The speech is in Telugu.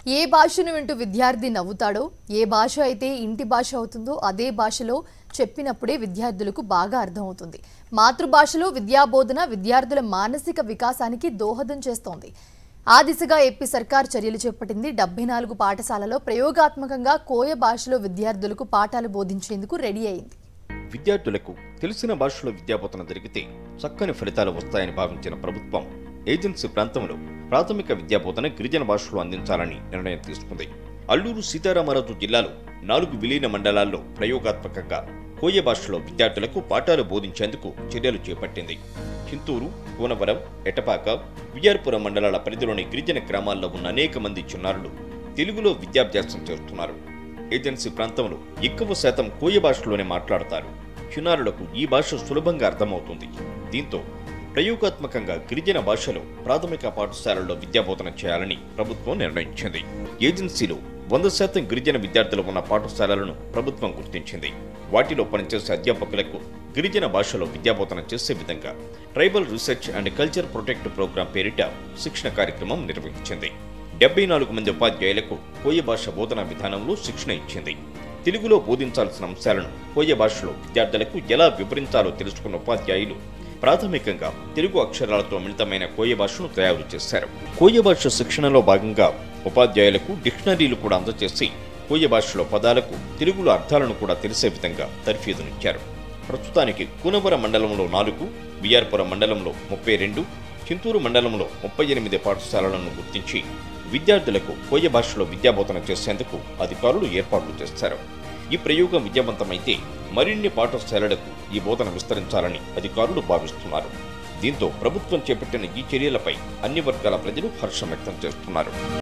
ఏ భాషను వింటూ విద్యార్థి నవ్వుతాడో ఏ భాష అయితే ఇంటి భాష అవుతుందో అదే భాషలో చెప్పినప్పుడే విద్యార్థులకు బాగా అర్థమవుతుంది మాతృభాషలో విద్యాబోధన విద్యార్థుల మానసిక వికాసానికి దోహదం చేస్తోంది ఆ దిశగా ఏపీ సర్కార్ చర్యలు చేపట్టింది డెబ్బై నాలుగు పాఠశాలలో ప్రయోగాత్మకంగా కోయ భాషలో విద్యార్థులకు పాఠాలు బోధించేందుకు రెడీ అయింది విద్యార్థులకు తెలిసిన భాషలో విద్యాబోధన జరిగితే చక్కని ఫలితాలు వస్తాయని భావించిన ప్రభుత్వం ఏజెన్సీ ప్రాంతంలో ప్రాథమిక విద్యాబోధన గిరిజన భాషలో అందించాలని నిర్ణయం తీసుకుంది అల్లూరు సీతారామరాజు జిల్లాలో నాలుగు విలీన మండలాల్లో ప్రయోగాత్మకంగా కోయ భాషలో విద్యార్థులకు పాఠాలు బోధించేందుకు చర్యలు చేపట్టింది చింతూరు కోనవరం ఎటపాక విఆర్పురం మండలాల పరిధిలోని గిరిజన గ్రామాల్లో ఉన్న అనేక మంది చిన్నారులు తెలుగులో విద్యాభ్యాసం చేస్తున్నారు ఏజెన్సీ ప్రాంతంలో ఎక్కువ శాతం కోయ భాషలోనే మాట్లాడతారు చిన్నారులకు ఈ భాష సులభంగా అర్థమవుతుంది దీంతో ప్రయోగాత్మకంగా గిరిజన భాషలో ప్రాథమిక పాఠశాలల్లో విద్యాబోధన చేయాలని ప్రభుత్వం నిర్ణయించింది ఏజెన్సీలో వంద శాతం గిరిజన విద్యార్థులు ఉన్న పాఠశాలలను ప్రభుత్వం గుర్తించింది వాటిలో పనిచేసే అధ్యాపకులకు గిరిజన భాషలో విద్యాబోధన చేసే విధంగా tribal research and culture protect program పేరిట శిక్షణ కార్యక్రమం నిర్వహించింది డెబ్బై నాలుగు మంది ఉపాధ్యాయులకు కోయ భాష బోధనా విధానంలో శిక్షణ ఇచ్చింది తెలుగులో బోధించాల్సిన అంశాలను కోయ భాషలో విద్యార్థులకు ఎలా వివరించాలో తెలుసుకున్న ఉపాధ్యాయులు ప్రాథమికంగా తెలుగు అక్షరాలతో మిళితమైన కోయ భాషను తయారు చేశారు కోయ భాష శిక్షణలో భాగంగా ఉపాధ్యాయులకు డిక్షనరీలు కూడా అందజేసి కోయ భాషలో పదాలకు తెలుగులో అర్థాలను కూడా తెలిసే విధంగా తర్ఫీదునిచ్చారు ప్రస్తుతానికి కూనవరం మండలంలో నాలుగు విఆర్పురం మండలంలో ముప్పై రెండు చింతూరు మండలంలో ముప్పై ఎనిమిది పాఠశాలలను గుర్తించి విద్యార్థులకు కోయ భాషలో విద్యాబోధన చేసేందుకు అధికారులు ఏర్పాట్లు చేశారు ఈ ప్రయోగం విజయవంతమైతే మరిన్ని పాఠశాలలకు ఈ బోధన విస్తరించాలని అధికారులు భావిస్తున్నారు దీంతో ప్రభుత్వం చేపట్టిన ఈ చర్యలపై అన్ని వర్గాల ప్రజలు హర్షం వ్యక్తం చేస్తున్నారు